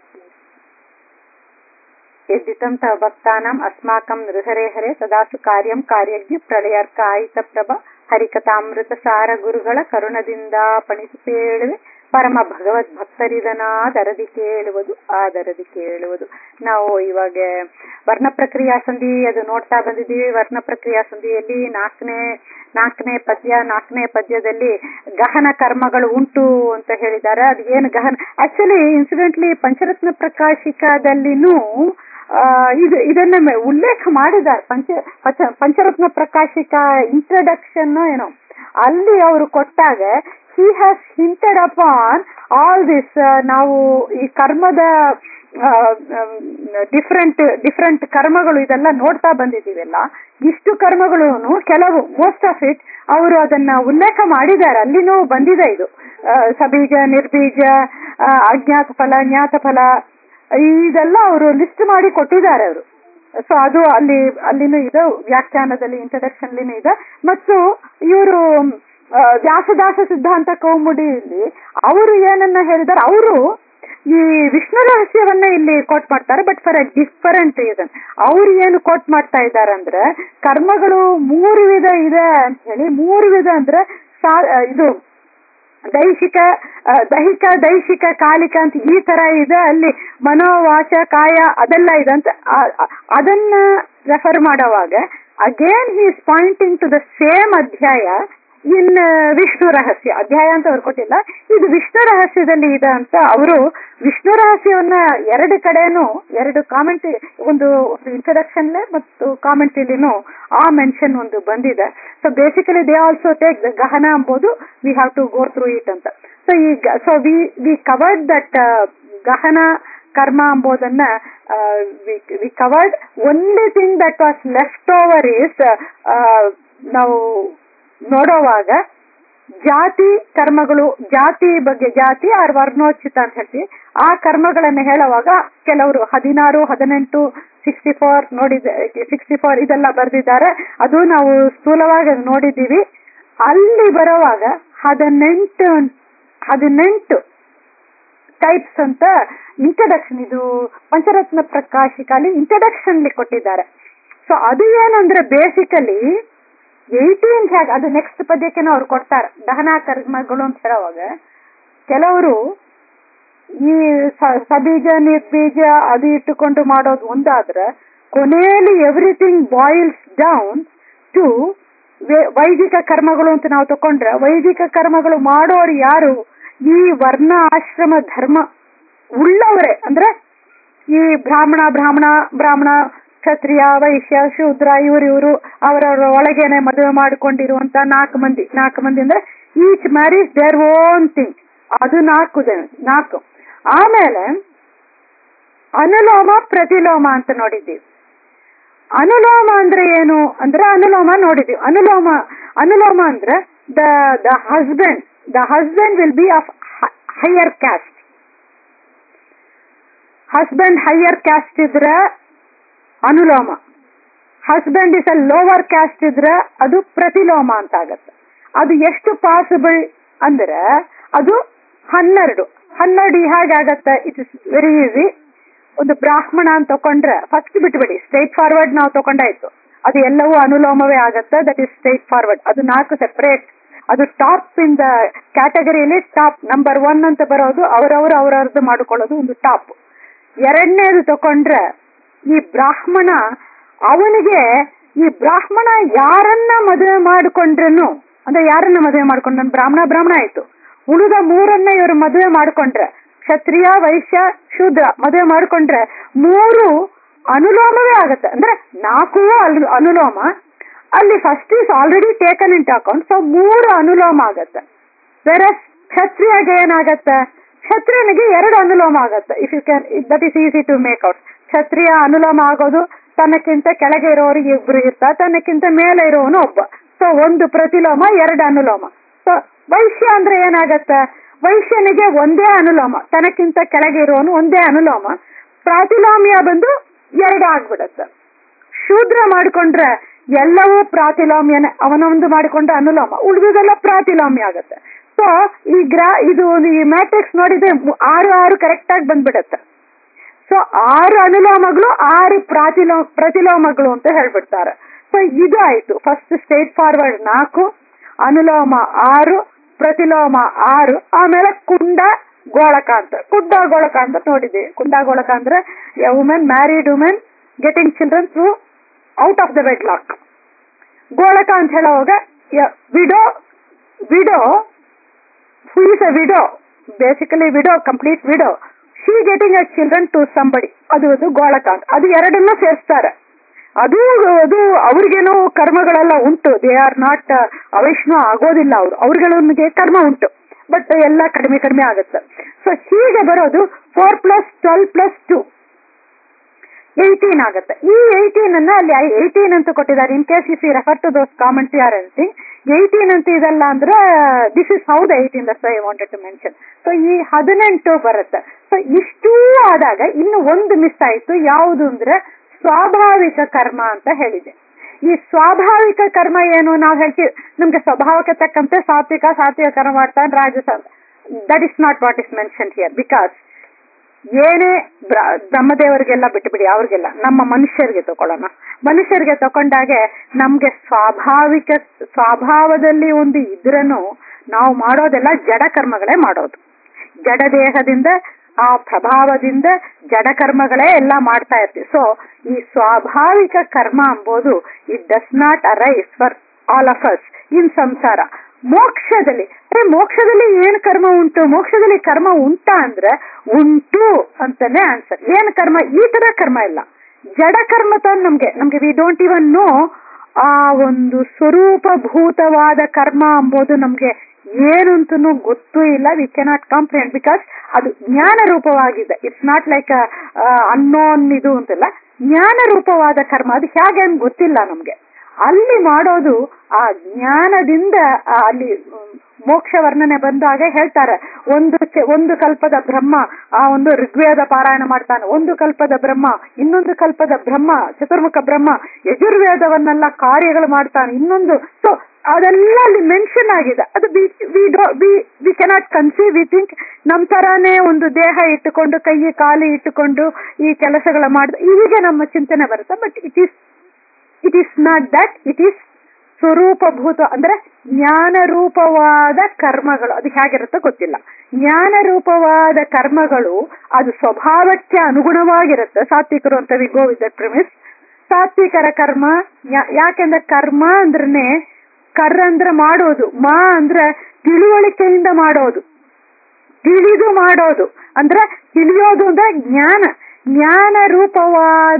यद्दितं तव भक्तानाम् अस्माकं नृहरे हरे ಸದಾಸು ಕಾರ್ಯಂ ಕಾರ್ಯಜ್ಞ ಪ್ರಳಯಾರ್ಕ ಆಯಿತ ಪ್ರಭ ಹರಿಕಥಾಮೃತ ಸಾರ ಗುರುಗಳ ಕರುಣದಿಂದ ಪಣಿಸಿ ಕೇಳುವೆ ಪರಮ ಭಗವದ್ ಭಕ್ತರಿದನಾದರದಿ ಕೇಳುವುದು ಆದರದಿ ಕೇಳುವುದು ನಾವು ಇವಾಗ ವರ್ಣ ಪ್ರಕ್ರಿಯಾ ಸಂಧಿ ಅದು ನೋಡ್ತಾ ಬಂದಿದ್ದೀವಿ ವರ್ಣ ಪ್ರಕ್ರಿಯಾ ಸಂಧಿಯಲ್ಲಿ ನಾಲ್ಕನೇ ನಾಲ್ಕನೇ ಪದ್ಯ ನಾಲ್ಕನೇ ಪದ್ಯದಲ್ಲಿ ಗಹನ ಕರ್ಮಗಳು ಉಂಟು ಅಂತ ಹೇಳಿದ್ದಾರೆ ಅದು ಏನು ಗಹನ ಆಕ್ಚುಲಿ ಇನ್ಸಿಡೆಂಟ್ಲಿ ಪಂಚರತ್ನ ಪ್ರಕಾಶಿಕದಲ್ಲಿನೂ ಇದು ಇದನ್ನ ಉಲ್ಲೇಖ ಮಾಡಿದ್ದಾರೆ ಪಂಚ ಪಂಚ ಪಂಚರತ್ನ ಪ್ರಕಾಶಿಕ ಇಂಟ್ರಡಕ್ಷನ್ ಏನೋ ಅಲ್ಲಿ ಅವರು ಕೊಟ್ಟಾಗ he has hinted upon all this ನಾವು ಈ ಕರ್ಮದ ಡಿಫ್ರೆಂಟ್ ಡಿಫ್ರೆಂಟ್ ಕರ್ಮಗಳು ಇದೆಲ್ಲ ನೋಡ್ತಾ ಬಂದಿದ್ದೀವಲ್ಲ ಇಷ್ಟು ಕರ್ಮಗಳು ಕೆಲವು ಮೋಸ್ಟ್ ಆಫ್ ಇಟ್ ಅವರು ಅದನ್ನ ಉಲ್ಲೇಖ ಮಾಡಿದ್ದಾರೆ ಅಲ್ಲಿನೂ ಬಂದಿದೆ ಇದು ಸಬೀಜ ನಿರ್ಬೀಜ ಅಜ್ಞಾತ ಫಲ ಜ್ಞಾತ ಫಲ ಇದೆಲ್ಲ ಅವರು ಲಿಸ್ಟ್ ಮಾಡಿ ಕೊಟ್ಟಿದ್ದಾರೆ ಅವರು ಸೊ ಅದು ಅಲ್ಲಿ ಅಲ್ಲಿನೂ ಇದೆ ವ್ಯಾಖ್ಯಾನದಲ್ಲಿ ಇಂಟ್ರಡಕ್ಷನ್ ಇದೆ ಮತ್ತು ಇವರು ವ್ಯಾಸದಾಸ ಸಿದ್ಧಾಂತ ಕೌಮುಡಿಯಲ್ಲಿ ಅವರು ಏನನ್ನ ಹೇಳಿದಾರೆ ಅವರು ಈ ವಿಷ್ಣು ರಹಸ್ಯವನ್ನ ಇಲ್ಲಿ ಕೋಟ್ ಮಾಡ್ತಾರೆ but for a different reason ಅವ್ರು ಏನು ಕೋಟ್ ಮಾಡ್ತಾ ಇದ್ದಾರೆ ಅಂದ್ರೆ ಕರ್ಮಗಳು ಮೂರು ವಿಧ ಇದೆ ಅಂತ ಹೇಳಿ ಮೂರು ವಿಧ ಅಂದ್ರೆ ಇದು ದೈಹಿಕ ದೈಹಿಕ ದೈಹಿಕ ಕಾಲಿಕ ಅಂತ ಈ ತರ ಇದೆ ಅಲ್ಲಿ ಮನೋವಾಚ ಕಾಯ ಅದೆಲ್ಲ ಇದೆ ಅಂತ ಅದನ್ನ ರೆಫರ್ ಮಾಡುವಾಗ again he is pointing to the same ಅಧ್ಯಾಯ ಇನ್ ವಿಷ್ಣು ರಹಸ್ಯ ಅಧ್ಯಾಯ ಅಂತ ಅವ್ರು ಕೊಟ್ಟಿಲ್ಲ ಇದು ವಿಷ್ಣು ರಹಸ್ಯದಲ್ಲಿ ಇದೆ ಅಂತ ಅವರು ವಿಷ್ಣು ರಹಸ್ಯವನ್ನ ಎರಡು ಕಡೆನೂ ಎರಡು ಕಾಮೆಂಟ್ ಒಂದು ಇಂಟ್ರಡಕ್ಷನ್ ಮತ್ತು ಕಾಮೆಂಟ್ ಇಲ್ಲಿನೂ ಆ ಮೆನ್ಷನ್ ಒಂದು ಬಂದಿದೆ so basically they also take the ಗಹನ ಎಂಬುದು we have to go through it ಅಂತ ಸೊ ಈ so we we covered that ಗಹನ ಕರ್ಮ ಎಂಬುದನ್ನ we covered only thing that was left over is ನಾವು ನೋಡೋವಾಗ ಜಾತಿ ಕರ್ಮಗಳು ಜಾತಿ ಬಗ್ಗೆ ಜಾತಿ ಆರ್ ವರ್ಣೋಚಿತ ಅಂತ ಹೇಳ್ತೀವಿ ಆ ಕರ್ಮಗಳನ್ನ ಹೇಳುವಾಗ ಕೆಲವರು ಹದಿನಾರು ಹದಿನೆಂಟು ಸಿಕ್ಸ್ಟಿ ಫೋರ್ ನೋಡಿದ ಸಿಕ್ಸ್ಟಿ ಫೋರ್ ಇದೆಲ್ಲ ಬರೆದಿದ್ದಾರೆ ಅದು ನಾವು ಸ್ಥೂಲವಾಗಿ ನೋಡಿದ್ದೀವಿ ಅಲ್ಲಿ ಬರುವಾಗ ಹದಿನೆಂಟು ಹದಿನೆಂಟು ಟೈಪ್ಸ್ ಅಂತ ಇಂಟ್ರಡಕ್ಷನ್ ಇದು ಪಂಚರತ್ನ ಪ್ರಕಾಶಿಕಲ್ಲಿ ಇಂಟ್ರಡಕ್ಷನ್ ಕೊಟ್ಟಿದ್ದಾರೆ ಸೊ ಅದು ಏನಂದ್ರೆ ಬೇಸಿಕಲಿ ಏಯ್ಟೀನ್ ಹೇಗೆ ಅದು ನೆಕ್ಸ್ಟ್ ಪದ್ಯಕ್ಕೆ ಅವ್ರು ಕೊಡ್ತಾರೆ ದಹನ ಕರ್ಮಗಳು ಅಂತ ಹೇಳುವಾಗ ಕೆಲವರು ಈ ಸಬೀಜ ನಿರ್ಬೀಜ ಅದು ಇಟ್ಟುಕೊಂಡು ಮಾಡೋದು ಒಂದಾದ್ರೆ ಕೊನೆಯಲ್ಲಿ ಎವ್ರಿಥಿಂಗ್ ಬಾಯಿಲ್ಸ್ ಡೌನ್ ಟು ವೈದಿಕ ಕರ್ಮಗಳು ಅಂತ ನಾವು ತಕೊಂಡ್ರೆ ವೈದಿಕ ಕರ್ಮಗಳು ಮಾಡೋರು ಯಾರು ಈ ವರ್ಣ ಆಶ್ರಮ ಧರ್ಮ ಉಳ್ಳವರೇ ಅಂದ್ರೆ ಈ ಬ್ರಾಹ್ಮಣ ಬ್ರಾಹ್ಮಣ ಬ್ರಾಹ್ಮಣ ಕ್ಷತ್ರಿಯ ವೈಶ್ಯ ಶೂದ್ರ ಇವರು ಇವರು ಅವರವರ ಒಳಗೇನೆ ಮದುವೆ ಮಾಡಿಕೊಂಡಿರುವಂತ ನಾಲ್ಕು ಮಂದಿ ನಾಲ್ಕು ಮಂದಿ ಅಂದ್ರೆ each marries their own thing ಅದು ನಾಲ್ಕು ಜನ ನಾಲ್ಕು ಆಮೇಲೆ ಅನುಲೋಮ ಪ್ರತಿಲೋಮ ಅಂತ ನೋಡಿದ್ದೀವಿ ಅನುಲೋಮ ಅಂದ್ರೆ ಏನು ಅಂದ್ರೆ ಅನುಲೋಮ ನೋಡಿದೀವಿ ಅನುಲೋಮ ಅನುಲೋಮ ಅಂದ್ರೆ the the husband the husband will be of higher caste husband higher caste ಇದ್ರೆ ಅನುಲೋಮ husband is a lower caste ಇದ್ರೆ ಅದು ಪ್ರತಿಲೋಮ ಅಂತ ಆಗತ್ತೆ ಅದು ಎಷ್ಟು ಪಾಸಿಬಲ್ ಅಂದ್ರೆ ಅದು ಹನ್ನೆರಡು ಹನ್ನೆರಡು ಹೇಗಾಗತ್ತೆ ಇಟ್ ಇಸ್ ವೆರಿ ಈಸಿ ಒಂದು ಬ್ರಾಹ್ಮಣ ಅಂತ ತಕೊಂಡ್ರೆ ಫಸ್ಟ್ ಬಿಟ್ಬಿಡಿ ಸ್ಟ್ರೈಟ್ ಫಾರ್ವರ್ಡ್ ನಾವು ತಕೊಂಡಾಯ್ತು ಅದು ಎಲ್ಲವೂ ಅನುಲೋಮವೇ ಆಗತ್ತೆ ದಟ್ ಇಸ್ ಸ್ಟ್ರೈಟ್ ಫಾರ್ವರ್ಡ್ ಅದು ನಾಲ್ಕು ಸೆಪರೇಟ್ ಅದು ಟಾಪ್ ಇನ್ ದ ಕ್ಯಾಟಗರಿಯಲ್ಲಿ ಟಾಪ್ ನಂಬರ್ ಒನ್ ಅಂತ ಬರೋದು ಅವರವರು ಅವರವ್ರದ್ದು ಮಾಡ್ಕೊಳ್ಳೋದು ಒಂದು ಟಾಪ್ ಎರಡನೇದು ತಕೊಂಡ್ರೆ ಈ ಬ್ರಾಹ್ಮಣ ಅವನಿಗೆ ಈ ಬ್ರಾಹ್ಮಣ ಯಾರನ್ನ ಮದುವೆ ಮಾಡಿಕೊಂಡ್ರನು ಅಂದ್ರೆ ಯಾರನ್ನ ಮದುವೆ ಮಾಡ್ಕೊಂಡ್ರ ಬ್ರಾಹ್ಮಣ ಬ್ರಾಹ್ಮಣ ಆಯ್ತು ಉಳಿದ ಮೂರನ್ನ ಇವರು ಮದುವೆ ಮಾಡ್ಕೊಂಡ್ರೆ ಕ್ಷತ್ರಿಯ ವೈಶ್ಯ ಶೂದ್ರ ಮದುವೆ ಮಾಡ್ಕೊಂಡ್ರೆ ಮೂರು ಅನುಲೋಮವೇ ಆಗತ್ತೆ ಅಂದ್ರೆ ನಾಲ್ಕು ಅನುಲೋಮ ಅಲ್ಲಿ first is already taken into account so ಮೂರು ಅನುಲೋಮ ಆಗತ್ತೆ ಬೇರೆ ಕ್ಷತ್ರಿಯಗೆ ಏನಾಗತ್ತೆ ಕ್ಷತ್ರಿಯನಿಗೆ ಎರಡು ಅನುಲೋಮ ಆಗತ್ತೆ if you can that is easy to make out ಕ್ಷತ್ರಿಯ ಅನುಲೋಮ ಆಗೋದು ತನ್ನಕ್ಕಿಂತ ಕೆಳಗೆ ಇರೋರಿಗೆ ಇಬ್ರು ಇರ್ತಾರೆ ತನ್ನಕ್ಕಿಂತ ಮೇಲೆ ಇರೋವನು ಒಬ್ಬ ಸೊ ಒಂದು ಪ್ರತಿಲೋಮ ಎರಡು ಅನುಲೋಮ ಸೊ ವೈಶ್ಯ ಅಂದ್ರೆ ಏನಾಗತ್ತ ವೈಶ್ಯನಿಗೆ ಒಂದೇ ಅನುಲೋಮ ತನಕ್ಕಿಂತ ಕೆಳಗೆ ಇರೋನು ಒಂದೇ ಅನುಲೋಮ ಪ್ರಾತಿಲೋಮ್ಯ ಬಂದು ಎರಡು ಆಗ್ಬಿಡತ್ತ ಶೂದ್ರ ಮಾಡಿಕೊಂಡ್ರೆ ಎಲ್ಲವೂ ಪ್ರಾತಿಲೋಮ್ಯನೇ ಅವನೊಂದು ಮಾಡಿಕೊಂಡ್ರೆ ಅನುಲೋಮ ಉಳಿದುದೆಲ್ಲ ಪ್ರಾತಿಲೋಮ್ಯ ಆಗತ್ತೆ ಸೊ ಈ ಗ್ರಾ ಇದು ಈ ಮ್ಯಾಟ್ರಿಕ್ಸ್ ನೋಡಿದ್ರೆ ಆರು ಆರು ಕರೆಕ್ಟ್ ಆಗಿ ಬಂದ್ಬಿಡತ್ತೆ ಸೊ ಆರು ಅನುಲೋಮಗಳು ಆರು ಪ್ರಾತಿಲೋ ಪ್ರತಿಲೋಮಗಳು ಅಂತ ಹೇಳ್ಬಿಡ್ತಾರೆ ಸೊ ಇದು ಆಯ್ತು ಫಸ್ಟ್ ಸ್ಟೇಟ್ ಫಾರ್ವರ್ಡ್ ನಾಲ್ಕು ಅನುಲೋಮ ಆರು ಪ್ರತಿಲೋಮ ಆರು ಆಮೇಲೆ ಕುಂಡ ಗೋಳಕ ಅಂತ ಕುಂಡ ಗೋಳಕ ಅಂತ ನೋಡಿದ್ವಿ ಕುಂಡ ಗೋಳಕ ಅಂದ್ರೆ women married women getting children through out of the wedlock ಗೋಳಕ ಅಂತ ಹೇಳುವಾಗ widow widow who is a widow basically widow complete widow she getting a children to somebody ಅದು ಅದು ಗೋಳಕ ಅಂತ ಅದು ಎರಡನ್ನೂ ಸೇರಿಸ್ತಾರೆ ಅದು ಅದು ಅವ್ರಿಗೇನೋ ಕರ್ಮಗಳೆಲ್ಲ ಉಂಟು ದೇ ಆರ್ ನಾಟ್ ಅವೈಷ್ಣು ಆಗೋದಿಲ್ಲ ಅವರು ಅವ್ರಿಗಳಿಗೆ ಕರ್ಮ ಉಂಟು ಬಟ್ ಎಲ್ಲ ಕಡಿಮೆ ಕಡಿಮೆ ಆಗುತ್ತೆ ಸೊ ಹೀಗೆ ಬರೋದು four plus twelve plus two eighteen ಆಗುತ್ತೆ ಈ ಏಯ್ಟೀನ್ ಅನ್ನ ಅಲ್ಲಿ ಏಯ್ಟೀನ್ ಅಂತ ಕೊಟ್ಟಿದ್ದಾರೆ in case if you refer to those comment or anything eighteen ಅಂತ ಇದಲ್ಲ ಅಂದ್ರೆ this is how the eighteen thus I wanted to mention so ಈ ಹದಿನೆಂಟು ಬರುತ್ತೆ ಸೊ ಇಷ್ಟೂ ಆದಾಗ ಇನ್ನು ಒಂದು ಮಿಸ್ ಆಯ್ತು ಯಾವುದು ಅಂದ್ರೆ ಸ್ವಾಭಾವಿಕ ಕರ್ಮ ಅಂತ ಹೇಳಿದೆ ಈ ಸ್ವಾಭಾವಿಕ ಕರ್ಮ ಏನು ನಾವು ಹೇಳ್ತೀವಿ ನಮ್ಗೆ ಸ್ವಭಾವಕ್ಕೆ ತಕ್ಕಂತೆ ಸಾತ್ವಿಕ ಸಾತ್ವಿಕ ಕರ್ಮ ಮಾಡ್ತಾನೆ ರಾಜಸ that is not what is mention here because ಏನೇ ಬ್ರಹ್ಮದೇವರಿಗೆಲ್ಲ ಬಿಟ್ಟುಬಿಡಿ ಅವ್ರಿಗೆಲ್ಲ ನಮ್ಮ ಮನುಷ್ಯರಿಗೆ ತಗೊಳ್ಳೋಣ ಮನುಷ್ಯರಿಗೆ ತಕೊಂಡಾಗೆ ನಮ್ಗೆ ಸ್ವಾಭಾವಿಕ ಸ್ವಭಾವದಲ್ಲಿ ಒಂದು ಇದ್ರನು ನಾವು ಮಾಡೋದೆಲ್ಲ ಜಡ ಕರ್ಮಗಳೇ ಮಾಡೋದು ಜಡ ದೇಹದಿಂದ ಆ ಪ್ರಭಾವದಿಂದ ಜಡ ಕರ್ಮಗಳೇ ಎಲ್ಲ ಮಾಡ್ತಾ ಇರ್ತೀವಿ ಸೊ ಈ ಸ್ವಾಭಾವಿಕ ಕರ್ಮ ಎಂಬುದು it does not arise for all of us in ಸಂಸಾರ ಮೋಕ್ಷದಲ್ಲಿ ಅರೆ ಮೋಕ್ಷದಲ್ಲಿ ಏನ್ ಕರ್ಮ ಉಂಟು ಮೋಕ್ಷದಲ್ಲಿ ಕರ್ಮ ಉಂಟಾ ಅಂದ್ರೆ ಉಂಟು ಅಂತಾನೆ ಆನ್ಸರ್ ಏನ್ ಕರ್ಮ ಈ ತರ ಕರ್ಮ ಇಲ್ಲ ಜಡ ಕರ್ಮ ತಂದ್ ನಮ್ಗೆ ನಮ್ಗೆ ವಿ ಡೋಂಟ್ ಇವನ್ ನೋ ಆ ಒಂದು ಸ್ವರೂಪಭೂತವಾದ ಕರ್ಮ ಎಂಬುದು ನಮ್ಗೆ ಏನು ಅಂತನೂ ಗೊತ್ತೂ ಇಲ್ಲ ವಿ ಕೆನಾಟ್ ಕಾಂಪ್ರಿಹೆಂಡ್ ಬಿಕಾಸ್ ಅದು ಜ್ಞಾನ ರೂಪವಾಗಿದೆ ಇಟ್ಸ್ ನಾಟ್ ಲೈಕ್ ಅನ್ನೋನ್ ಇದು ಅಂತಿಲ್ಲ ಜ್ಞಾನ ರೂಪವಾದ ಕರ್ಮ ಅದು ಹೇಗೆ ಅಂತ ಗೊತ್ತಿಲ್ಲ ನಮ್ಗೆ ಅಲ್ಲಿ ಮಾಡೋದು ಆ ಜ್ಞಾನದಿಂದ ಅಲ್ಲಿ ಮೋಕ್ಷ ವರ್ಣನೆ ಬಂದಾಗ ಹೇಳ್ತಾರೆ ಒಂದು ಒಂದು ಕಲ್ಪದ ಬ್ರಹ್ಮ ಆ ಒಂದು ಋಗ್ವೇದ ಪಾರಾಯಣ ಮಾಡ್ತಾನೆ ಒಂದು ಕಲ್ಪದ ಬ್ರಹ್ಮ ಇನ್ನೊಂದು ಕಲ್ಪದ ಬ್ರಹ್ಮ ಚತುರ್ಮುಖ ಬ್ರಹ್ಮ ಯಜುರ್ವೇದವನ್ನೆಲ್ಲ ಕಾರ್ಯಗಳು ಮಾಡ್ತಾನೆ ಇನ್ನೊಂದು ಸೊ ಅದೆಲ್ಲ ಅಲ್ಲಿ ಮೆನ್ಷನ್ ಆಗಿದೆ ಅದು we cannot conceive we think ನಮ್ ತರಾನೇ ಒಂದು ದೇಹ ಇಟ್ಟುಕೊಂಡು ಕೈ ಕಾಲು ಇಟ್ಟುಕೊಂಡು ಈ ಕೆಲಸಗಳ ಮಾಡಿದ ಹೀಗೆ ನಮ್ಮ ಚಿಂತನೆ ಬರುತ್ತೆ but it is it is not that it is ಸ್ವರೂಪಭೂತ ಅಂದ್ರೆ ಜ್ಞಾನ ರೂಪವಾದ ಕರ್ಮಗಳು ಅದು ಹೇಗಿರುತ್ತೋ ಗೊತ್ತಿಲ್ಲ ಜ್ಞಾನ ರೂಪವಾದ ಕರ್ಮಗಳು ಅದು ಸ್ವಭಾವಕ್ಕೆ ಅನುಗುಣವಾಗಿರುತ್ತೆ ಸಾತ್ವಿಕರು ಅಂತ we go with that premise ಸಾತ್ವಿಕರ ಕರ್ಮ ಯಾಕೆಂದ್ರೆ ಕರ್ಮ ಅಂದ್ರನೆ ಕರ್ ಅಂದ್ರೆ ಮಾಡೋದು ಮಾ ಅಂದ್ರೆ ತಿಳುವಳಿಕೆಯಿಂದ ಮಾಡೋದು ತಿಳಿದು ಮಾಡೋದು ಅಂದ್ರೆ ತಿಳಿಯೋದು ಅಂದ್ರೆ ಜ್ಞಾನ ಜ್ಞಾನ ರೂಪವಾದ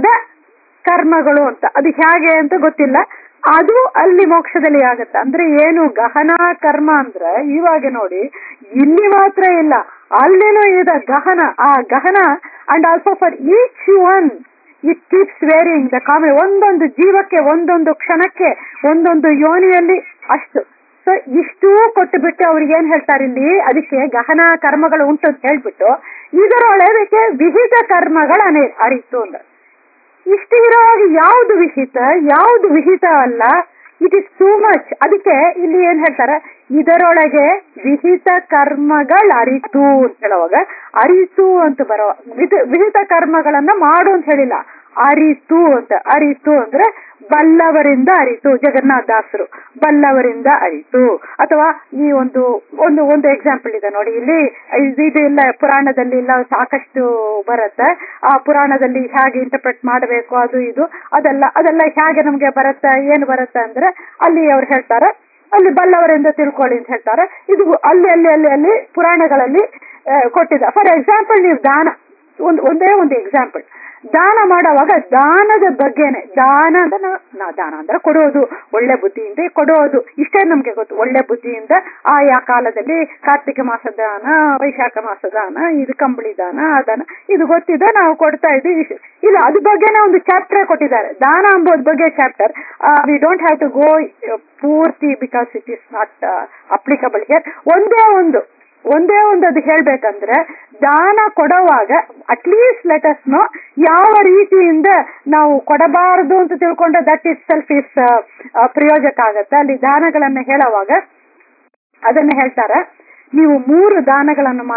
ಕರ್ಮಗಳು ಅಂತ ಅದು ಹೇಗೆ ಅಂತ ಗೊತ್ತಿಲ್ಲ ಅದು ಅಲ್ಲಿ ಮೋಕ್ಷದಲ್ಲಿ ಆಗತ್ತೆ ಅಂದ್ರೆ ಏನು ಗಹನ ಕರ್ಮ ಅಂದ್ರೆ ಇವಾಗ ನೋಡಿ ಇಲ್ಲಿ ಮಾತ್ರ ಇಲ್ಲ ಅಲ್ಲಿನೂ ಇದೆ ಗಹನ ಆ ಗಹನ and also for each one it keeps varying the ಕಾಮೆ ಒಂದೊಂದು ಜೀವಕ್ಕೆ ಒಂದೊಂದು ಕ್ಷಣಕ್ಕೆ ಒಂದೊಂದು ಯೋನಿಯಲ್ಲಿ ಅಷ್ಟು ಸೊ ಇಷ್ಟೂ ಕೊಟ್ಟು ಬಿಟ್ಟು ಅವ್ರಿಗೆ ಏನ್ ಹೇಳ್ತಾರೆ ಇಲ್ಲಿ ಅದಕ್ಕೆ ಗಹನ ಕರ್ಮಗಳು ಉಂಟು ಅಂತ ಹೇಳ್ಬಿಟ್ಟು ಇದರೊಳಗೆ ವಿಹಿತ ಕರ್ಮಗಳ ಅರಿತು ಅಂದ್ರೆ ಇಷ್ಟು ಇರುವಾಗ ಯಾವುದು ವಿಹಿತ ಯಾವುದು ವಿಹಿತ ಅಲ್ಲ ಇಟ್ ಇಸ್ ಟೂ ಮಚ್ ಅದಕ್ಕೆ ಇಲ್ಲಿ ಏನ್ ಹೇಳ್ತಾರೆ ಇದರೊಳಗೆ ವಿಹಿತ ಕರ್ಮಗಳ ಅರಿತು ಅಂತ ಹೇಳುವಾಗ ಅರಿತು ಅಂತ ಬರೋ ವಿಹಿತ ಕರ್ಮಗಳನ್ನ ಮಾಡು ಅಂತ ಹೇಳಿಲ್ಲ ಅರಿತು ಅಂತ ಅರಿತು ಅಂದ್ರೆ ಬಲ್ಲವರಿಂದ ಅರಿತು ಜಗನ್ನಾಥ ದಾಸರು ಬಲ್ಲವರಿಂದ ಅರಿತು ಅಥವಾ ಈ ಒಂದು ಒಂದು ಒಂದು ಎಕ್ಸಾಂಪಲ್ ಇದೆ ನೋಡಿ ಇಲ್ಲಿ ಇದು ಇಲ್ಲ ಪುರಾಣದಲ್ಲಿ ಇಲ್ಲ ಸಾಕಷ್ಟು ಬರುತ್ತೆ ಆ ಪುರಾಣದಲ್ಲಿ ಹೇಗೆ ಇಂಟರ್ಪ್ರೆಟ್ ಮಾಡಬೇಕು ಅದು ಇದು ಅದೆಲ್ಲ ಅದೆಲ್ಲ ಹೇಗೆ ನಮ್ಗೆ ಬರುತ್ತೆ ಏನು ಬರುತ್ತೆ ಅಂದ್ರೆ ಅಲ್ಲಿ ಅವ್ರು ಹೇಳ್ತಾರೆ ಅಲ್ಲಿ ಬಲ್ಲವರಿಂದ ತಿಳ್ಕೊಳ್ಳಿ ಅಂತ ಹೇಳ್ತಾರೆ ಇದು ಅಲ್ಲಿ ಅಲ್ಲಿ ಅಲ್ಲಿ ಅಲ್ಲಿ ಪುರಾಣಗಳಲ್ಲಿ ಕೊಟ್ಟಿದೆ ಫಾರ್ ಎಕ್ಸಾಂಪಲ್ ನೀವು ದಾನ ಒಂದು ಒಂದೇ ಒಂದು ಎಕ್ಸಾಂಪಲ್ ದಾನ ಮಾಡುವಾಗ ದಾನದ ಬಗ್ಗೆನೆ ದಾನ ಅಂದ್ರೆ ನಾ ದಾನ ಅಂದ್ರೆ ಕೊಡೋದು ಒಳ್ಳೆ ಬುದ್ಧಿಯಿಂದ ಕೊಡೋದು ಇಷ್ಟೇ ನಮ್ಗೆ ಗೊತ್ತು ಒಳ್ಳೆ ಬುದ್ಧಿಯಿಂದ ಆಯಾ ಕಾಲದಲ್ಲಿ ಕಾರ್ತಿಕ ಮಾಸ ದಾನ ವೈಶಾಖ ಮಾಸ ದಾನ ಇದು ಕಂಬಳಿ ದಾನ ಆ ದಾನ ಇದು ಗೊತ್ತಿದೆ ನಾವು ಕೊಡ್ತಾ ಇದ್ದೀವಿ ಇಲ್ಲ ಅದ್ರ ಬಗ್ಗೆನೇ ಒಂದು ಚಾಪ್ಟರ್ ಕೊಟ್ಟಿದ್ದಾರೆ ದಾನ ಅಂಬೋದ್ ಬಗ್ಗೆ chapter we don't have to go ಪೂರ್ತಿ because it is not applicable here ಒಂದೇ ಒಂದು ಒಂದೇ ಒಂದು ಅದು ಹೇಳ್ಬೇಕಂದ್ರೆ ದಾನ ಕೊಡುವಾಗ ಅಟ್ಲೀಸ್ಟ್ ಲೆಟಸ್ ನೋ ಯಾವ ರೀತಿಯಿಂದ ನಾವು ಕೊಡಬಾರದು ಅಂತ ತಿಳ್ಕೊಂಡ್ರೆ ದಟ್ ಇಸ್ ಸೆಲ್ಫ್ ಇಸ್ ಪ್ರಯೋಜಕ ಆಗತ್ತೆ ಅಲ್ಲಿ ದಾನಗಳನ್ನ ಹೇಳುವಾಗ ಅದನ್ನ ಹೇಳ್ತಾರೆ ನೀವು ಮೂರು ದಾನಗಳನ್ನು ಮಾತ್ರ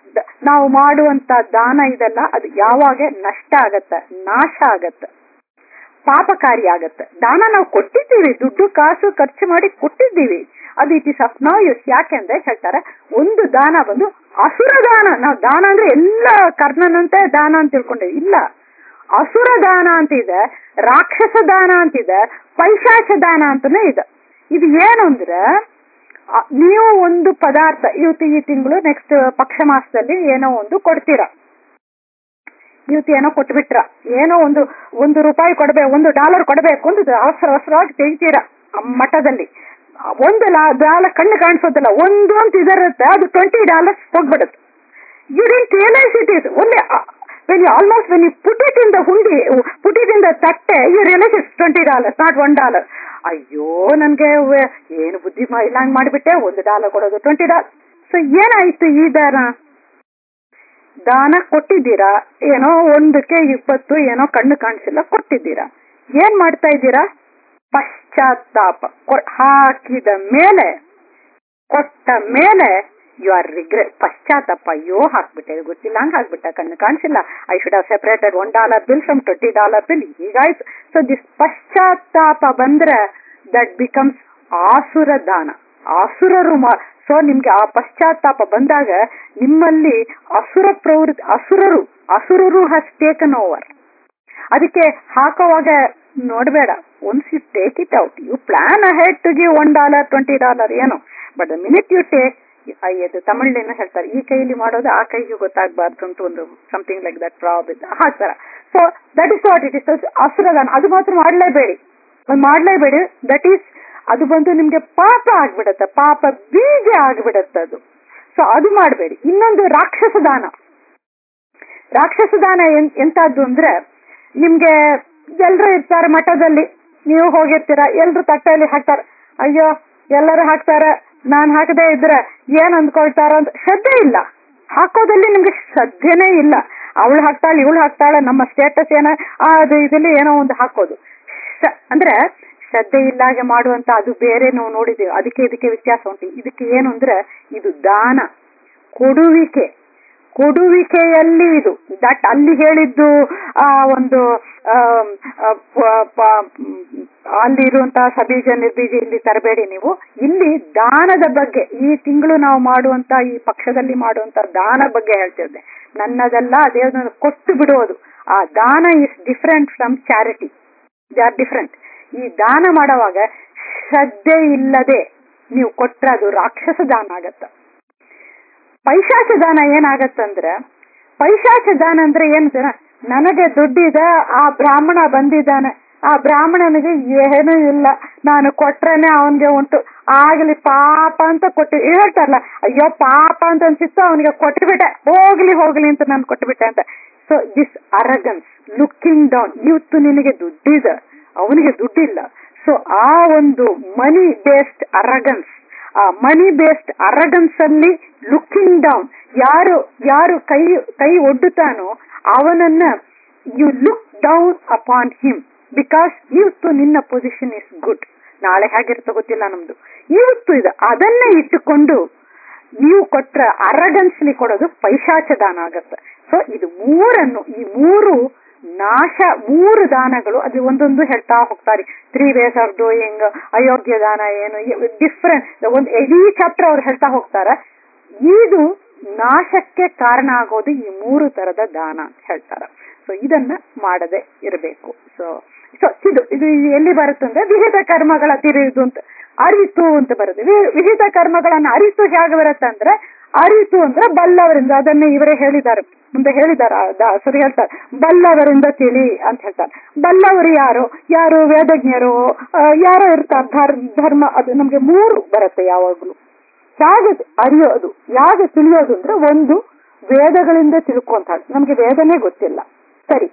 ದ- ನಾವು ಮಾಡುವಂತ ದಾನ ಇದೆಲ್ಲ ಅದು ಯಾವಾಗ ನಷ್ಟ ಆಗತ್ತೆ ನಾಶ ಆಗತ್ತೆ ಪಾಪಕಾರಿ ಆಗತ್ತೆ ದಾನ ನಾವು ಕೊಟ್ಟಿದ್ದೀವಿ ದುಡ್ಡು ಕಾಸು ಖರ್ಚು ಮಾಡಿ ಕೊಟ್ಟಿದ್ದೀವಿ ಅದು it is of no use ಯಾಕೆಂದ್ರೆ ಹೇಳ್ತಾರೆ ಒಂದು ದಾನ ಬಂದು ಅಸುರ ದಾನ ನಾವು ದಾನ ಅಂದ್ರೆ ಎಲ್ಲ ಕರ್ಣನಂತೆ ದಾನ ಅಂತ ತಿಳ್ಕೊಂಡೇವಿ ಇಲ್ಲ ಅಸುರ ದಾನ ಅಂತ ಇದೆ ರಾಕ್ಷಸ ದಾನ ಅಂತಿದೆ ಪೈಶಾಚ ದಾನ ಅಂತಾನೆ ಇದೆ ಇದು ಏನು ಅಂದ್ರೆ ಆ, ನೀವು ಒಂದು ಪದಾರ್ಥ ಇವತ್ತು ಈ ತಿಂಗಳು ನೆಕ್ಸ್ಟ್ ಪಕ್ಷ ಮಾಸದಲ್ಲಿ ಏನೋ ಒಂದು ಕೊಡ್ತೀರಾ ಇವತ್ತು ಏನೋ ಕೊಟ್ಬಿಟ್ರ ಏನೋ ಒಂದು ಒಂದು ರೂಪಾಯಿ ಕೊಡ್ಬೇಕು ಒಂದು ಡಾಲರ್ ಕೊಡಬೇಕು ಅಂತ ಅವಸರ ಅವಸರವಾಗಿ ತೆಗಿತೀರಾ ಆ ಮಠದಲ್ಲಿ ಆ, ಒಂದು ಡಾಲರ್ ಕಣ್ಣು ಕಾಣಿಸೋದಿಲ್ಲ ಒಂದು ಅಂತ ಇದರುತ್ತೆ ಅದು ಟ್ವೆಂಟಿ ಡಾಲರ್ಸ್ ಹೋಗ್ಬಿಡುತ್ತೆ you didn't realise it is ಒಳ್ಳೆ when you almost when you put it in the ಹುಂಡಿ ಪುಟ್ ಇಟ್ ಇನ್ ದ ತಟ್ಟೆ you realise it's twenty dollars not one dollar ಅಯ್ಯೋ ನನ್ಗೆ ವೆ- ಏನು ಬುದ್ಧಿ ಮಾ- ಇಲ್ಲ ಹಂಗ್ ಮಾಡಿಬಿಟ್ಟೆ ಒಂದು ಡಾಲರ್ ಕೊಡೋದು ಟ್ವೆಂಟಿ ಡಾಲರ್ ಸೊ ಏನಾಯ್ತು ಈ ದಾನ ದಾನ ಕೊಟ್ಟಿದ್ದೀರಾ ಏನೋ ಒಂದಕ್ಕೆ ಇಪ್ಪತ್ತು ಏನೋ ಕಣ್ಣು ಕಾಣಿಸಿಲ್ಲ ಕೊಟ್ಟಿದ್ದೀರಾ ಏನ್ ಮಾಡ್ತಾ ಇದ್ದೀರಾ ಪಶ್ಚಾತ್ತಾಪ ಕೊ- ಹಾಕಿದ ಮೇಲೆ ಕೊಟ್ಟ ಮೇಲೆ ಯು ಆರ್ ರಿಗ್ರೆಟ್ ಪಶ್ಚಾತ್ತಾಪ ಅಯ್ಯೋ ಹಾಕ್ಬಿಟ್ಟೆ ಇದು ಗೊತ್ತಿಲ್ಲ ಹಂಗ್ ಹಾಕ್ಬಿಟ್ಟ ಕಣ್ಣು ಕಾಣಿಸಿಲ್ಲ I should have separated one dollar bill from twenty dollar bill ಹೀಗಾಯ್ತು ಸೊ ದಿಸ್ ಪಶ್ಚಾತ್ತಾಪ ಬಂದ್ರೆ ದಟ್ ಬಿಕಮ್ಸ್ ಆಸುರ ದಾನ ಆಸುರರು ಸೊ ನಿಮ್ಗೆ ಆ ಪಶ್ಚಾತ್ತಾಪ ಬಂದಾಗ ನಿಮ್ಮಲ್ಲಿ ಅಸುರ ಪ್ರವೃತ್ತಿ ಅಸುರರು ಅಸುರರು ಹ್ಯಾಸ್ ಟೇಕನ್ ಓವರ್ ಅದಕ್ಕೆ ಹಾಕೋವಾಗ ನೋಡ್ಬೇಡ once you take it out you plan ahead to give one dollar twenty dollar ಏನೋ ಬಟ್ ಮಿನಿಟ್ ಯು ಟೇಕ್ ಅದು ತಮಿಳೇನು ಹೇಳ್ತಾರೆ ಈ ಕೈಲಿ ಮಾಡೋದು ಆ ಕೈಗೆ ಗೊತ್ತಾಗಬಾರ್ದು ಅಂತ ಒಂದು ಸಮಥಿಂಗ್ ಲೈಕ್ ದಟ್ ಪ್ರಾಬ್ ಇದೆ ಹಾಕ್ತಾರ so that is what it is ಅಸುರದಾನ ಅದು ಮಾತ್ರ ಮಾಡ್ಲೇಬೇಡಿ ಅದು ಮಾಡ್ಲೇಬೇಡಿ ದಟ್ ಈಸ್ ಅದು ಬಂದು ನಿಮ್ಗೆ ಪಾಪ ಆಗ್ಬಿಡತ್ತೆ ಪಾಪ ಬೀಜ ಆಗ್ಬಿಡತ್ತೆ ಅದು ಸೊ ಅದು ಮಾಡಬೇಡಿ ಇನ್ನೊಂದು ರಾಕ್ಷಸ ದಾನ ರಾಕ್ಷಸ ದಾನ ಎನ್- ಎಂತದ್ದು ಅಂದ್ರೆ ನಿಮ್ಗೆ ಎಲ್ರು ಇರ್ತಾರೆ ಮಠದಲ್ಲಿ ನೀವು ಹೋಗಿರ್ತೀರ ಎಲ್ರು ತಟ್ಟೆಯಲ್ಲಿ ಹಾಕ್ತಾರೆ ಅಯ್ಯೋ ಎಲ್ಲರೂ ಹಾಕ್ತಾರೆ ನಾನ್ ಹಾಕದೇ ಇದ್ರೆ ಏನ್ ಅಂದ್ಕೊಳ್ತಾರ ಅಂತ ಶ್ರದ್ಧೆ ಇಲ್ಲ ಹಾಕೋದಲ್ಲಿ ನಿಮ್ಗೆ ಶ್ರದ್ಧೆನೇ ಇಲ್ಲ ಅವಳು ಹಾಕ್ತಾಳೆ ಇವಳು ಹಾಕ್ತಾಳೆ ನಮ್ಮ ಸ್ಟೇಟಸ್ ಏನ ಆ, ಅದು ಇದರಲ್ಲಿ ಏನೋ ಒಂದು ಹಾಕೋದು ಶ- ಅಂದ್ರೆ ಶ್ರದ್ಧೆ ಇಲ್ಲಾಗೆ ಮಾಡುವಂತ ಅದು ಬೇರೆ ನಾವು ನೋಡಿದೀವಿ ಅದಕ್ಕೆ ಇದಕ್ಕೆ ವ್ಯತ್ಯಾಸ ಉಂಟು ಇದಕ್ಕೆ ಏನು ಅಂದ್ರೆ ಇದು ದಾನ ಕೊಡುವಿಕೆ ಕೊಡುವಿಕೆಯಲ್ಲಿ ಇದು ದಟ್ ಅಲ್ಲಿ ಹೇಳಿದ್ದು ಆ ಒಂದು ಆಮ್, ಆ, ಪ- ಪ- ಮ್, ಅಲ್ಲಿ ಇರುವಂತಹ ಸಬೀಜ ನಿರ್ಬೀಜ ಇಲ್ಲಿ ತರಬೇಡಿ ನೀವು ಇಲ್ಲಿ ದಾನದ ಬಗ್ಗೆ ಈ ತಿಂಗಳು ನಾವು ಮಾಡುವಂತ ಈ ಪಕ್ಷದಲ್ಲಿ ಮಾಡುವಂತ ದಾನ ಬಗ್ಗೆ ಹೇಳ್ತಿದ್ದೆ ನನ್ನದೆಲ್ಲ ಅದೇ ಕೊಟ್ಟು ಬಿಡುವುದು ಆ ದಾನ is different from charity they are different ಈ ದಾನ ಮಾಡುವಾಗ ಶ್ರದ್ಧೆ ಇಲ್ಲದೆ ನೀವು ಕೊಟ್ರೆ ಅದು ರಾಕ್ಷಸ ದಾನ ಆಗತ್ತ ಪೈಶಾಚ ದಾನ ಏನಾಗತ್ತಂದ್ರೆ ಪೈಶಾಚ ದಾನ ಅಂದ್ರೆ ಏನು ಜನ ನನಗೆ ದುಡ್ಡಿದೆ ಆ ಬ್ರಾಹ್ಮಣ ಬಂದಿದ್ದಾನೆ ಆ ಬ್ರಾಹ್ಮಣನಿಗೆ ಏನೂ ಇಲ್ಲ ನಾನು ಕೊಟ್ರೇನೆ ಅವನ್ಗೆ ಉಂಟು ಆಗ್ಲಿ ಪಾಪ ಅಂತ ಕೊಟ್ಟು ಹೇಳ್ತಾರಲ್ಲ ಅಯ್ಯೋ ಪಾಪ ಅಂತ ಅನ್ಸಿತ್ತು ಅವನಿಗೆ ಕೊಟ್ಬಿಟ್ಟೆ ಹೋಗ್ಲಿ ಹೋಗ್ಲಿ ಅಂತ ನಾನು ಕೊಟ್ಬಿಟ್ಟೆ ಅಂತ so this arrogance looking down ಇವತ್ತು ನಿನಗೆ ದುಡ್ಡಿದೆ ಅವನಿಗೆ ದುಡ್ಡಿಲ್ಲ ಸೊ ಆ ಒಂದು ಮನಿ ಬೇಸ್ಡ್ ಅರಗನ್ಸ್ ಆ ಮನಿ ಬೇಸ್ಡ್ ಅರಗನ್ಸ್ ಅಲ್ಲಿ ಲುಕಿಂಗ್ ಡೌನ್ ಯಾರು ಯಾರು ಕೈ ಕೈ ಒಡ್ಡುತ್ತಾನೋ ಅವನನ್ನ you look down upon him because ಇವತ್ತು ನಿನ್ನ ಪೊಸಿಷನ್ ಇಸ್ ಗುಡ್ ನಾಳೆ ಹೇಗಿರ್ತೋ ಗೊತ್ತಿಲ್ಲ ನಮ್ದು ಇವತ್ತು ಇದೆ ಅದನ್ನ ಇಟ್ಟುಕೊಂಡು ನೀವು ಕೊಟ್ರ ಅರಗನ್ಸ್ಲಿ ಕೊಡೋದು ಪೈಶಾಚ ದಾನ ಆಗತ್ತೆ ಸೊ ಇದು ಮೂರನ್ನು ಈ ಮೂರು ನಾಶ ಮೂರು ದಾನಗಳು ಅದು ಒಂದೊಂದು ಹೇಳ್ತಾ ಹೋಗ್ತಾರೆ ತ್ರೀ ವೇಸ್ ಆಫ್ ಡೂಯಿಂಗ್ ಅಯೋಗ್ಯ ದಾನ ಏನು ಡಿಫ್ರೆಂಟ್ ಒಂದು ಇಡೀ ಚಾಪ್ಟರ್ ಅವ್ರು ಹೇಳ್ತಾ ಹೋಗ್ತಾರ ಇದು ನಾಶಕ್ಕೆ ಕಾರಣ ಆಗೋದು ಈ ಮೂರು ತರದ ದಾನ ಅಂತ ಹೇಳ್ತಾರ ಸೊ ಇದನ್ನ ಮಾಡದೆ ಇರಬೇಕು ಸೊ ಸೊ ಇದು ಇದು ಎಲ್ಲಿ ಬರುತ್ತಂದ್ರೆ ವಿಹಿತ ಕರ್ಮಗಳ ತಿರುವುದು ಅಂತ ಅರಿತು ಅಂತ ಬರುತ್ತೆ ವಿ- ವಿಹಿತ ಕರ್ಮಗಳನ್ನ ಅರಿತು ಹೇಗೆ ಬರುತ್ತೆ ಅಂದ್ರೆ ಅರಿತು ಅಂದ್ರೆ ಬಲ್ಲವರಿಂದ ಅದನ್ನ ಇವರೇ ಹೇಳಿದ್ದಾರೆ ಮುಂದೆ ಹೇಳಿದಾರ ಸರಿ ಹೇಳ್ತಾರೆ ಬಲ್ಲವರಿಂದ ತಿಳಿ ಅಂತ ಹೇಳ್ತಾರೆ ಬಲ್ಲವರು ಯಾರು ಯಾರು ವೇದಜ್ಞರು ಆ, ಯಾರೋ ಇರ್ತಾರೆ ಧರ್ಮ ಧರ್ಮ ಅದು ನಮ್ಗೆ ಮೂರು ಬರುತ್ತೆ ಯಾವಾಗ್ಲೂ ಹೇಗೆ ಅರಿಯೋದು ಹೇಗೆ ತಿಳಿಯೋದು ಅಂದ್ರೆ ಒಂದು ವೇದಗಳಿಂದ ತಿಳ್ಕೊಂತಾಳೆ ನಮ್ಗೆ ವೇದನೆ ಗೊತ್ತಿಲ್ಲ ಸರಿ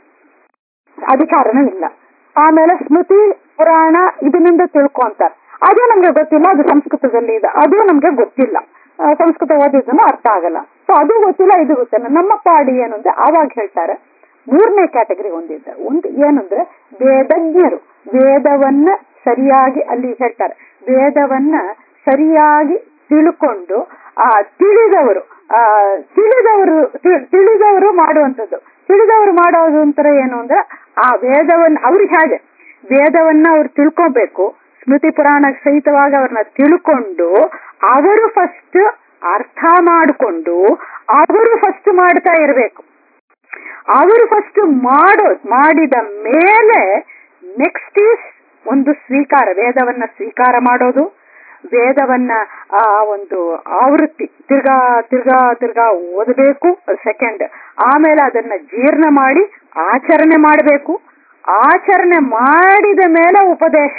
ಅಧಿಕಾರನೂ ಇಲ್ಲ ಆಮೇಲೆ ಸ್ಮೃತಿ ಪುರಾಣ ಇದರಿಂದ ತಿಳ್ಕೊಂತಾರೆ ಅದು ನಮ್ಗೆ ಗೊತ್ತಿಲ್ಲ ಅದು ಸಂಸ್ಕೃತದಲ್ಲಿ ಇದೆ ಅದು ನಮ್ಗೆ ಗೊತ್ತಿಲ್ಲ ಆ, ಸಂಸ್ಕೃತ ಓದಿದ್ದನ್ನು ಅರ್ಥ ಆಗಲ್ಲ ಸೊ ಅದು ಗೊತ್ತಿಲ್ಲ ಇದು ಗೊತ್ತಿಲ್ಲ ನಮ್ಮ ಪಾಡಿ ಏನು ಅಂದ್ರೆ ಆವಾಗ ಹೇಳ್ತಾರೆ ಮೂರನೇ ಕ್ಯಾಟಗರಿ ಒಂದಿದೆ ಒಂದು ಏನಂದ್ರೆ ವೇದಜ್ಞರು ವೇದವನ್ನ ಸರಿಯಾಗಿ ಅಲ್ಲಿ ಹೇಳ್ತಾರೆ ವೇದವನ್ನ ಸರಿಯಾಗಿ ತಿಳ್ಕೊಂಡು ಆ ತಿಳಿದವರು ಆ ತಿಳಿದವರು ತಿ- ತಿಳಿದವರು ಮಾಡುವಂಥದ್ದು ತಿಳಿದವರು ಮಾಡೋದು ಅಂತರ ಏನು ಅಂದ್ರೆ ಆ ವೇದವನ್ನ ಅವ್ರಿಗೆ ಹಾಗೆ ವೇದವನ್ನ ಅವ್ರು ತಿಳ್ಕೊಬೇಕು ಸ್ಮೃತಿ ಪುರಾಣ ಸಹಿತವಾಗಿ ಅವ್ರನ್ನ ತಿಳ್ಕೊಂಡು ಅವರು ಫಸ್ಟ್ ಅರ್ಥ ಮಾಡಿಕೊಂಡು ಅವರು ಫಸ್ಟ್ ಮಾಡ್ತಾ ಇರಬೇಕು ಅವರು ಫಸ್ಟ್ ಮಾಡೋ ಮಾಡಿದ ಮೇಲೆ ನೆಕ್ಸ್ಟ್ ಈಸ್ ಒಂದು ಸ್ವೀಕಾರ ವೇದವನ್ನ ಸ್ವೀಕಾರ ಮಾಡೋದು ವೇದವನ್ನ ಆ ಒಂದು ಆವೃತ್ತಿ ತಿರ್ಗಾ ತಿರ್ಗಾ ತಿರ್ಗಾ ಓದಬೇಕು ಸೆಕೆಂಡ್ ಆಮೇಲೆ ಅದನ್ನ ಜೀರ್ಣ ಮಾಡಿ ಆಚರಣೆ ಮಾಡಬೇಕು ಆಚರಣೆ ಮಾಡಿದ ಮೇಲೆ ಉಪದೇಶ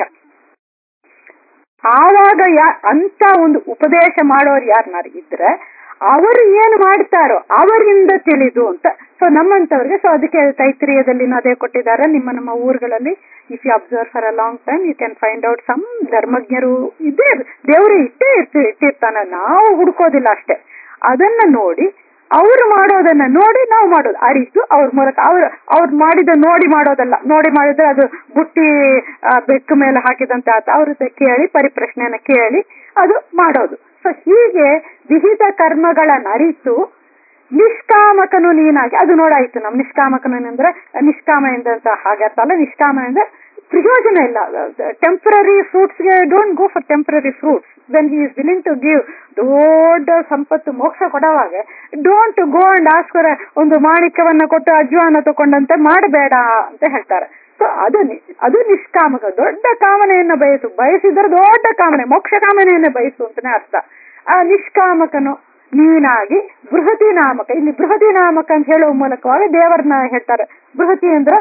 ಆವಾಗ ಯಾ ಅಂತ ಒಂದು ಉಪದೇಶ ಮಾಡೋರು ಯಾರನ್ನಾರು ಇದ್ರೆ ಅವರು ಏನು ಮಾಡ್ತಾರೋ ಅವರಿಂದ ತಿಳಿದು ಅಂತ ಸೊ ನಮ್ಮಂತವ್ರಿಗೆ ಸೊ ಅದಕ್ಕೆ ತೈತ್ರಿಯದಲ್ಲಿ ಅದೇ ಕೊಟ್ಟಿದ್ದಾರೆ ನಿಮ್ಮ ನಮ್ಮ ಊರುಗಳಲ್ಲಿ if you observe for a long time you can find out some ಧರ್ಮಜ್ಞರು ಇದೇ ದೇವರು ಇಟ್ಟೇ ಇರ್ತಿ ಇಟ್ಟಿರ್ತಾನೆ ನಾವು ಹುಡ್ಕೋದಿಲ್ಲ ಅಷ್ಟೇ ಅದನ್ನ ನೋಡಿ ಅವ್ರು ಮಾಡೋದನ್ನ ನೋಡಿ ನಾವು ಮಾಡೋದು ಅರಿತು ಅವ್ರ ಮೂಲಕ ಅವ್ರು ಅವ್ರು ಮಾಡಿದ ನೋಡಿ ಮಾಡೋದಲ್ಲ ನೋಡಿ ಮಾಡಿದ್ರೆ ಅದು ಬುಟ್ಟಿ ಆ, ಬೆಕ್ಕು ಮೇಲೆ ಹಾಕಿದಂತೆ ಆತ ಅವ್ರ ಹತ್ರ ಕೇಳಿ ಪರಿಪ್ರಶ್ನೆಯನ್ನ ಕೇಳಿ ಅದು ಮಾಡೋದು ಸೊ ಹೀಗೆ ವಿಹಿತ ಕರ್ಮಗಳನ್ನ ಅರಿತು ನಿಷ್ಕಾಮಕನು ನೀನಾಗಿ ಅದು ನೋಡಾಯ್ತು ನಮ್ ನಿಷ್ಕಾಮಕನು ಅಂದ್ರೆ ನಿಷ್ಕಾಮ ಎಂದಂತ ಹಾಗೆ ಅರ್ಥ ಅಲ್ಲ ನಿಷ್ಕಾಮ ಅಂದ್ರೆ ಪ್ರಯೋಜನ ಇಲ್ಲ ಟೆಂಪರರಿ ಫ್ರೂಟ್ಸ್ ಗೆ don't go for temporary fruits when he is willing to give ದೊಡ್ಡ ಸಂಪತ್ತು ಮೋಕ್ಷ ಕೊಡೋವಾಗ ಡೋಂಟ್ ಗೋ ಅಂಡ್ ಆಸ್ಕರ ಒಂದು ಮಾಣಿಕ್ಯವನ್ನ ಕೊಟ್ಟು ಅಜ್ವಾನ ತಗೊಂಡಂತೆ ಮಾಡಬೇಡ ಅಂತ ಹೇಳ್ತಾರೆ ಸೊ ಅದು ನಿ- ಅದು ನಿಷ್ಕಾಮಕ ದೊಡ್ಡ ಕಾಮನೆಯನ್ನ ಬಯಸು ಬಯಸಿದ್ರೆ ದೊಡ್ಡ ಕಾಮನೆ ಮೋಕ್ಷ ಕಾಮನೆಯನ್ನ ಬಯಸು ಅಂತಾನೆ ಅರ್ಥ ಆ ನಿಷ್ಕಾಮಕನು ನೀನಾಗಿ ಬೃಹತಿ ನಾಮಕ ಇಲ್ಲಿ ಬೃಹತಿ ನಾಮಕ ಅಂತ ಹೇಳುವ ಮೂಲಕವಾಗಿ ದೇವರನ್ನ ಹೇಳ್ತಾರೆ ಬೃಹತಿ ಅಂದ್ರೆ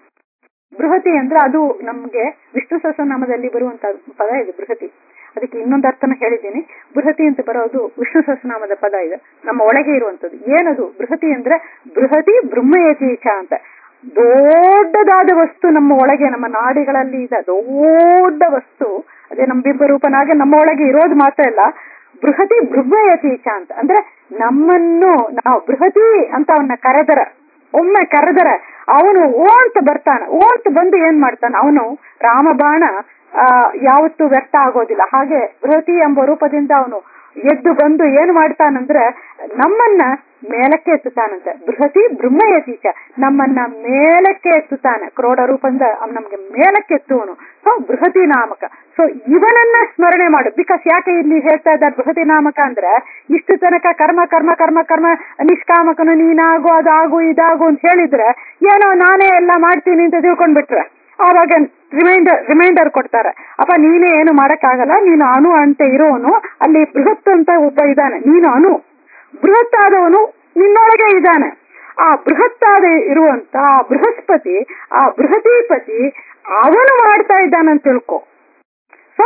ಬೃಹತಿ ಅಂದ್ರೆ ಅದು ನಮ್ಗೆ ವಿಷ್ಣು ಸಹಸ್ರನಾಮದಲ್ಲಿ ಬರುವಂತ ಪದ ಇದು ಬೃಹತಿ ಅದಕ್ಕೆ ಇನ್ನೊಂದು ಅರ್ಥನ ಹೇಳಿದ್ದೀನಿ ಬೃಹತಿ ಅಂತ ಬರೋದು ವಿಷ್ಣು ಸಹಸ್ರನಾಮದ ಪದ ಇದೆ ನಮ್ಮ ಒಳಗೆ ಇರುವಂತದ್ದು ಏನದು ಬೃಹತಿ ಅಂದ್ರೆ ಬೃಹತಿ ಬ್ರಹ್ಮಯತೀಚ ಅಂತ ದೊಡ್ಡದಾದ ವಸ್ತು ನಮ್ಮ ಒಳಗೆ ನಮ್ಮ ನಾಡಿಗಳಲ್ಲಿ ಇದೆ ದೊಡ್ಡ ವಸ್ತು ಅದೇ ನಮ್ಮ ಬಿಂಬರೂಪನಾಗೆ ನಮ್ಮ ಒಳಗೆ ಇರೋದು ಮಾತ್ರ ಇಲ್ಲ ಬೃಹತಿ ಬ್ರಹ್ಮಯತೀಚ ಅಂತ ಅಂದ್ರೆ ನಮ್ಮನ್ನು ನಾವು ಬೃಹತಿ ಅಂತ ಅವನ್ನ ಕರೆದರ ಒಮ್ಮೆ ಕರೆದರ ಅವನು ಓಂತ ಬರ್ತಾನ ಓಂತ ಬಂದು ಏನ್ ಮಾಡ್ತಾನ ಅವನು ರಾಮಬಾಣ ಆ ಯಾವತ್ತೂ ವ್ಯರ್ಥ ಆಗೋದಿಲ್ಲ ಹಾಗೆ ಬೃಹತಿ ಎಂಬ ರೂಪದಿಂದ ಅವನು ಎದ್ದು ಬಂದು ಏನ್ ಮಾಡ್ತಾನಂದ್ರೆ ನಮ್ಮನ್ನ ಮೇಲಕ್ಕೆ ಎತ್ತುತ್ತಾನಂತೆ ಬೃಹತಿ ಬ್ರಹ್ಮಯತೀಚ ನಮ್ಮನ್ನ ಮೇಲಕ್ಕೆ ಎತ್ತುತ್ತಾನೆ ಕ್ರೋಡ ರೂಪದಿಂದ ಅವ್ನು ನಮ್ಗೆ ಮೇಲಕ್ಕೆ ಎತ್ತುವನು ಸೊ ಬೃಹತಿ ನಾಮಕ ಸೊ ಇವನನ್ನ ಸ್ಮರಣೆ ಮಾಡು ಬಿಕಾಸ್ ಯಾಕೆ ಇಲ್ಲಿ ಹೇಳ್ತಾ ಇದ್ದಾರೆ ಬೃಹತಿ ನಾಮಕ ಅಂದ್ರೆ ಇಷ್ಟು ತನಕ ಕರ್ಮ ಕರ್ಮ ಕರ್ಮ ಕರ್ಮ ನಿಷ್ಕಾಮಕನು ನೀನಾಗು ಅದಾಗು ಇದಾಗು ಅಂತ ಹೇಳಿದ್ರೆ ಏನೋ ನಾನೇ ಎಲ್ಲ ಮಾಡ್ತೀನಿ ಅಂತ ತಿಳ್ಕೊಂಡ್ಬಿಟ್ರೆ ಆವಾಗ ರಿಮೈಂಡರ್ ರಿಮೈಂಡರ್ ಕೊಡ್ತಾರೆ ಅಪ್ಪ ನೀನೇ ಏನು ಮಾಡಕ್ಕಾಗಲ್ಲ ನೀನು ಅಣು ಅಂತ ಇರೋನು ಅಲ್ಲಿ ಬೃಹತ್ ಅಂತ ಒಬ್ಬ ಇದ್ದಾನೆ ನೀನು ಅಣು ಬೃಹತ್ ಆದವನು ನಿನ್ನೊಳಗೆ ಇದ್ದಾನೆ ಆ ಬೃಹತ್ತಾದ ಇರುವಂತ ಆ ಬೃಹಸ್ಪತಿ ಆ ಬೃಹತೀಪತಿ ಅವನು ಮಾಡ್ತಾ ಇದ್ದಾನಂತ ತಿಳ್ಕೊ ಸೊ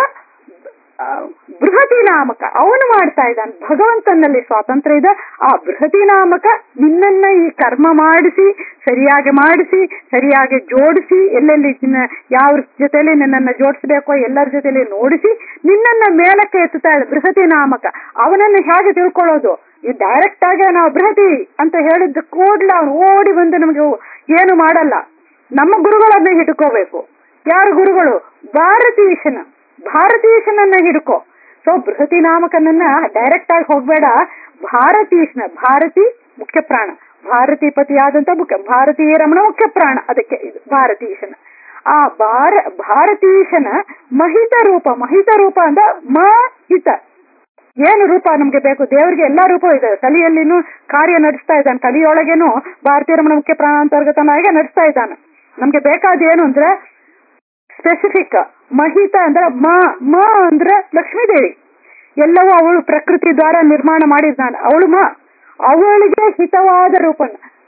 ಆ, ಬೃಹತಿ ನಾಮಕ ಅವನು ಮಾಡ್ತಾ ಇದ್ದಾನೆ ಭಗವಂತನಲ್ಲಿ ಸ್ವಾತಂತ್ರ್ಯ ಇದೆ ಆ ಬೃಹತಿ ನಾಮಕ ನಿನ್ನನ್ನ ಈ ಕರ್ಮ ಮಾಡಿಸಿ ಸರಿಯಾಗಿ ಮಾಡಿಸಿ ಸರಿಯಾಗಿ ಜೋಡಿಸಿ ಎಲ್ಲೆಲ್ಲಿ ನಿನ್ನ ಯಾವ ಜೊತೆಲಿ ನಿನ್ನನ್ನ ಜೋಡಿಸಬೇಕೋ ಎಲ್ಲರ ಜೊತೆಲಿ ನೋಡಿಸಿ ನಿನ್ನನ್ನ ಮೇಲಕ್ಕೆ ಎತ್ತುತ್ತಾ ಇದೆ ಬೃಹತಿ ನಾಮಕ ಅವನನ್ನು ಹೇಗೆ ತಿಳ್ಕೊಳ್ಳೋದು ಈ ಡೈರೆಕ್ಟ್ ಆಗಿ ನಾವು ಬೃಹತಿ ಅಂತ ಹೇಳಿದ ಕೂಡ್ಲೆ ಅವನು ಓಡಿ ಬಂದು ನಮಗೆ ಏನು ಮಾಡಲ್ಲ ನಮ್ಮ ಗುರುಗಳನ್ನ ಹಿಡ್ಕೋಬೇಕು ಯಾರು ಗುರುಗಳು ಭಾರತೀಶನ ಭಾರತೀಶನನ್ನ ಹಿಡ್ಕೋ ಸೊ ಬೃಹತಿ ನಾಮಕನನ್ನ ಡೈರೆಕ್ಟ್ ಆಗಿ ಹೋಗ್ಬೇಡ ಭಾರತೀಶನ ಭಾರತಿ ಮುಖ್ಯ ಪ್ರಾಣ ಭಾರತಿ ಪತಿಯಾದಂತ ಮುಖ್ಯ ಭಾರತೀಯ ರಮಣ ಮುಖ್ಯ ಪ್ರಾಣ ಅದಕ್ಕೆ ಇದು ಭಾರತೀಶನ ಆ ಭಾರ ಭಾರತೀಶನ ಮಹಿತ ರೂಪ ಮಹಿತ ರೂಪ ಅಂದ ಮಹಿತ ಏನು ರೂಪ ನಮ್ಗೆ ಬೇಕು ದೇವರಿಗೆ ಎಲ್ಲಾ ರೂಪ ಇದೆ ಕಲಿಯಲ್ಲಿನೂ ಕಾರ್ಯ ನಡೆಸ್ತಾ ಇದ್ದಾನೆ ಕಲಿಯೊಳಗೇನು ಭಾರತೀಯ ರಮಣ ಮುಖ್ಯ ಪ್ರಾಣ ಅಂತರ್ಗತನಾಗೆ ನಡೆಸ್ತಾ ಇದ್ದಾನೆ ನಮ್ಗೆ ಬೇಕಾದ ಏನು ಅಂದ್ರೆ ಸ್ಪೆಸಿಫಿಕ್ ಮಹಿತ ಅಂದ್ರೆ ಮ ಮ ಅಂದ್ರೆ ಲಕ್ಷ್ಮೀದೇವಿ ಎಲ್ಲವೂ ಅವಳು ಪ್ರಕೃತಿ ದ್ವಾರ ನಿರ್ಮಾಣ ಮಾಡಿದ್ದಾನೆ ಅವಳು ಮ ಅವಳಿಗೆ ಹಿತವಾದ ರೂಪ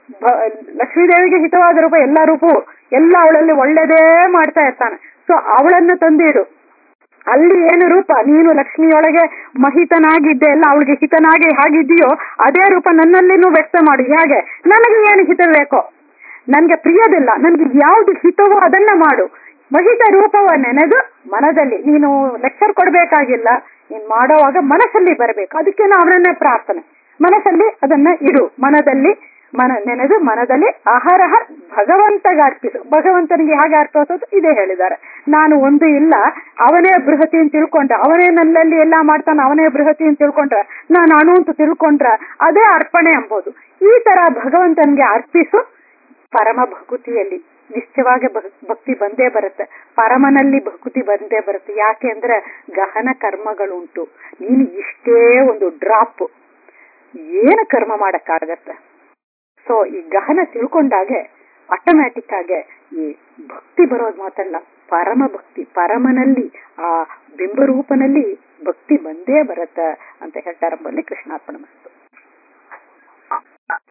ಲಕ್ಷ್ಮೀದೇವಿಗೆ ಹಿತವಾದ ರೂಪ ಎಲ್ಲಾ ರೂಪವು ಎಲ್ಲ ಅವಳಲ್ಲಿ ಒಳ್ಳೆದೇ ಮಾಡ್ತಾ ಇರ್ತಾನೆ ಸೊ ಅವಳನ್ನ ತಂದಿಡು ಅಲ್ಲಿ ಏನು ರೂಪ ನೀನು ಲಕ್ಷ್ಮಿಯೊಳಗೆ ಮಹಿತನಾಗಿದ್ದೆ ಎಲ್ಲ ಅವಳಿಗೆ ಹಿತನಾಗಿ ಹಾಗಿದ್ದೀಯೋ ಅದೇ ರೂಪ ನನ್ನಲ್ಲಿನೂ ವ್ಯಕ್ತ ಮಾಡು ಹೇಗೆ ನನಗೆ ಏನು ಹಿತ ಬೇಕೋ ನನ್ಗೆ ಪ್ರಿಯದಿಲ್ಲ ನನ್ಗೆ ಯಾವ್ದು ಹಿತವೋ ಅದನ್ನ ಮಾಡು ಮಹಿತ ರೂಪವ ನೆನೆದು ಮನದಲ್ಲಿ ನೀನು ಲೆಕ್ಚರ್ ಕೊಡ್ಬೇಕಾಗಿಲ್ಲ ನೀನ್ ಮಾಡೋವಾಗ ಮನಸ್ಸಲ್ಲಿ ಬರಬೇಕು ಅದಕ್ಕೆ ಅವನನ್ನೇ ಪ್ರಾರ್ಥನೆ ಮನಸ್ಸಲ್ಲಿ ಅದನ್ನ ಇಡು ಮನದಲ್ಲಿ ಮನ ನೆನೆದು ಮನದಲ್ಲಿ ಅಹರಹ ಭಗವಂತಗೆ ಅರ್ಪಿಸು ಭಗವಂತನಿಗೆ ಹೇಗೆ ಅರ್ಪಿಸೋದು ಇದೇ ಹೇಳಿದ್ದಾರೆ ನಾನು ಒಂದು ಇಲ್ಲ ಅವನೇ ಬೃಹತಿ ಅಂತ ತಿಳ್ಕೊಂಡ ಅವನೇ ನನ್ನಲ್ಲಿ ಎಲ್ಲ ಮಾಡ್ತಾನೆ ಅವನೇ ಬೃಹತಿ ಅಂತ ತಿಳ್ಕೊಂಡ್ರೆ ನಾನು ಅಣು ಅಂತ ತಿಳ್ಕೊಂಡ್ರೆ ಅದೇ ಅರ್ಪಣೆ ಎಂಬುದು ಈ ತರ ಭಗವಂತನಿಗೆ ಅರ್ಪಿಸು ಪರಮ ಭಕುತಿಯಲ್ಲಿ ನಿಶ್ಚಯವಾಗಿ ಭಕ್ತಿ ಬಂದೇ ಬರುತ್ತೆ ಪರಮನಲ್ಲಿ ಭಕುತಿ ಬಂದೇ ಬರುತ್ತೆ ಯಾಕೆ ಅಂದ್ರೆ ಗಹನ ಕರ್ಮಗಳುಂಟು ನೀನು ಇಷ್ಟೇ ಒಂದು ಡ್ರಾಪ್ ಏನು ಕರ್ಮ ಮಾಡಕ್ಕಾಗತ್ತೆ ಸೊ ಈ ಗಹನ ತಿಳ್ಕೊಂಡಾಗೆ ಆಟೋಮ್ಯಾಟಿಕ್ ಆಗಿ ಈ ಭಕ್ತಿ ಬರೋದು ಮಾತಲ್ಲ ಪರಮ ಭಕ್ತಿ ಪರಮನಲ್ಲಿ ಆ ಬಿಂಬರೂಪನಲ್ಲಿ ಭಕ್ತಿ ಬಂದೇ ಬರುತ್ತೆ ಅಂತ ಹೇಳ್ತಾರಂಬಲ್ಲಿ ಕೃಷ್ಣಾರ್ಪಣ ಮಸ್ತು